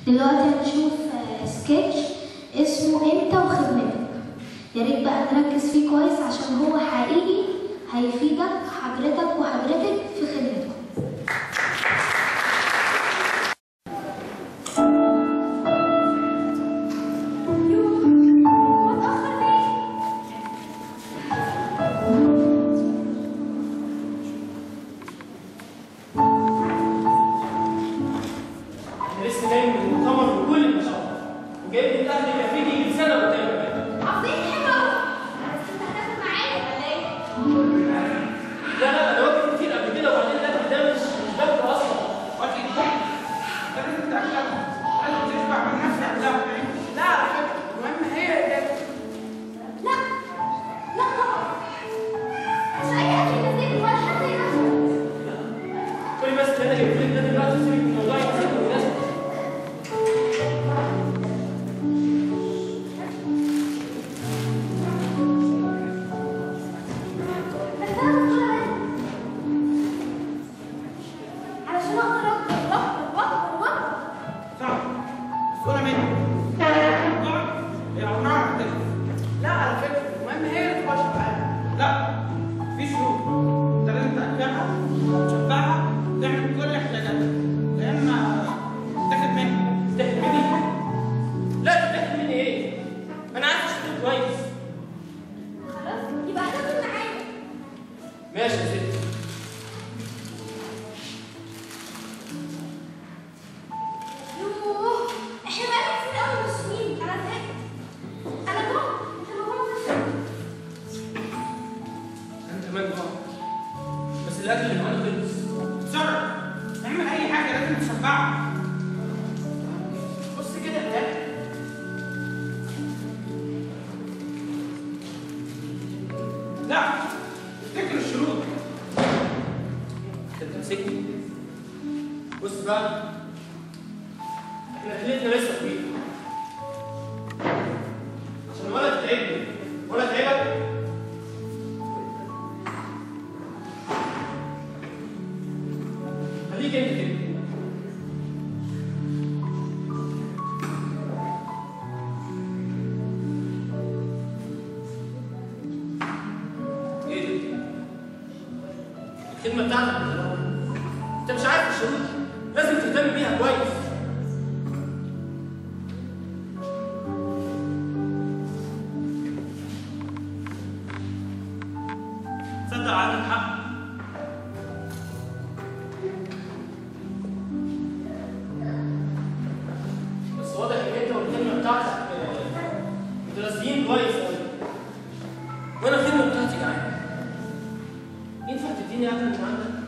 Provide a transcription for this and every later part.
دلوقتي هنشوف آه، سكتش اسمه انت وخدمتك يا ريت بقى نركز فيه كويس عشان هو حقيقي هيفيدك حضرتك وحضرتك في خدمتكم انا لسه جاي من المؤتمر بكل النشاط وجايب لي الاهلي كافيه يجي سنه قدام كمان عظيم حلو بس انت هتاخد معايا ولا ايه؟ لا لا انا واكل كتير قبل كده وبعدين الاكل ده مش مش باكله اصلا واكل كتير لازم تتأكد لازم تشبع من نفس أهداف لا على فكرة المهم هي ده لا لا طبعا مش اي اكل نزيل ولا حتى يناسبك قولي بس ان انا جبت لك ده دلوقتي سيبك من موضوع يناسب ويناسب بس انا مسؤولة منك علشان اقدر اكبر واكبر واكبر واكبر صح مسؤولة مني اقعد. هي عمرها ما هتخلص لا على فكرة المهم هي اللي تبقى شبعانة لا في شروط انت لازم تأكلها تشبعها تعمل كل احتياجاتها يا اما تاخد منها تستحي مني لا تستحي مني ايه انا عايز اشتغل كويس خلاص يبقى هتاخد معايا ماشي يا ستي يوه احنا بقالنا كتير قوي ماشيين انا زهقت انا جوع انت ما جوعتش انا كمان جوع بس الاكل اللي معانا خلص اتصرف اعمل اي حاجة لازم تشبعها بص كده هناك لا افتكر الشروط انت بتمسكني بص بقى احنا رحلتنا لسه طويله عشان ولا تتعبني ولا تعبك خليك انت كده ايه ده؟ الخدمه بتاعتك من الأول. انت مش عارف الشروط لازم تهتم بيها كويس تصدق عندك حق بس واضح ان انت والخدمه بتاعتك آه، مترازيين كويس قوي وانا الخدمه بتاعتي جعان ينفع تديني اكل من عندك؟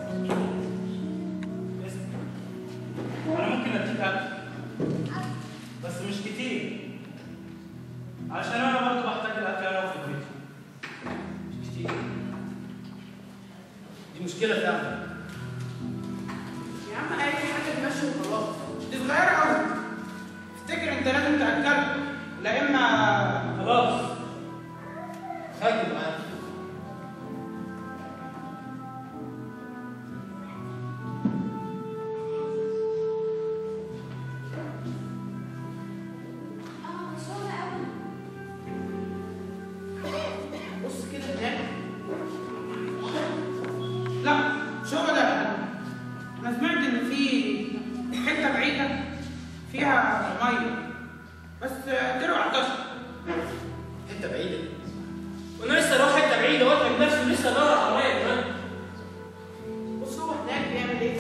انا ممكن اديك اكل بس مش كتير عشان انا برضه بحتاج الاكل انا وفي البيت مش كتير دي مشكله فعلا يا عم اي حاجه تمشي وخلاص دي صغيره قوي افتكر انت لازم تاكلها لا اما خلاص هاجي معاك اه مشغولة قوي بص كده هناك لا شغل ده انا سمعت ان في حته بعيده فيها ميه بس تروح عطش حته بعيده وانا لسه اروح حته بعيده واتعب نفسي ولسه ادور على ميه كمان بص هو هناك بيعمل ايه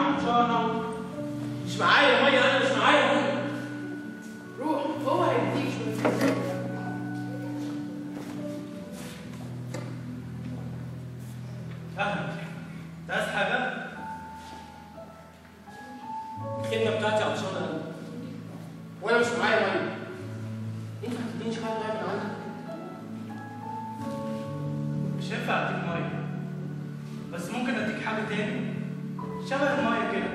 عطشانه مش معايا ميه انا مش معايا ميه روح هو هيديك شويه اهلا انت عايز حاجه؟ الخدمه بتاعتي عطشانه قوي وانا مش معايا ميه ينفع تديني شويه ميه من عندك مش هينفع اديك ميه بس ممكن اديك حاجه تاني شبه الميه كده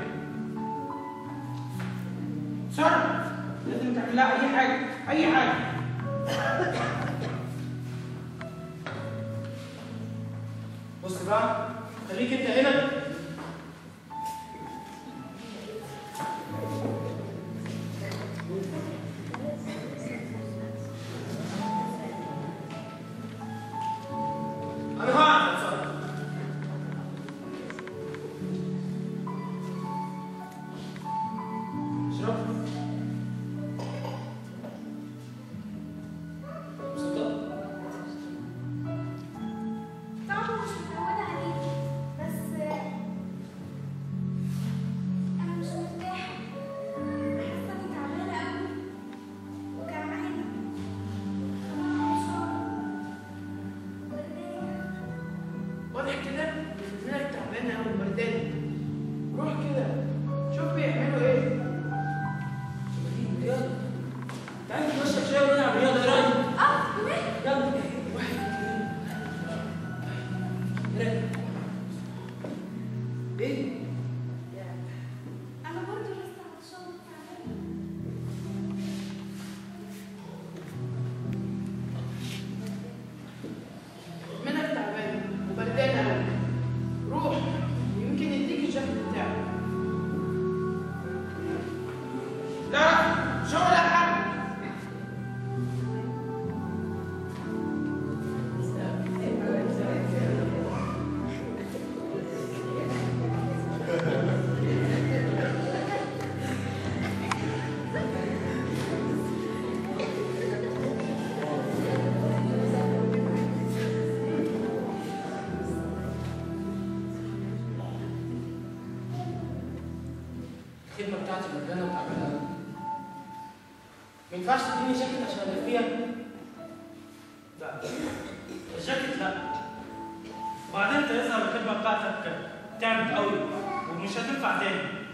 تصرف لازم تعمل لها اي حاجه اي حاجه بص بقى خليك انت هنا انا هعرف اتصرف اشرب مصدق طبعا مش متعودة عليه بس أنا مش مرتاحة حاسة إني تعبانة أوي وجعانة كمان عطشانة وبردانة واضح كده انك تعبانه قوي وبردانه روح كده شوف بيعملوا ايه يلا تعالى نتمشى شويه ونلعب رياضه ايه رايك؟ آه بجد يلا واحد اثنين ايه؟ أنا برضه لسه عطشانة وتعبانة منك تعبانه وبردانه قوي روح يمكن يديك الجاكيت بتاعك لا شغل يا حاج الخدمه بتاعتي مجانا وتعبانه قوي ما ينفعش تديني جاكيت عشان الف بيها لا الجاكيت لا وبعدين انت يظهر الخدمه بتاعتك تعبت قوي ومش هتنفع تاني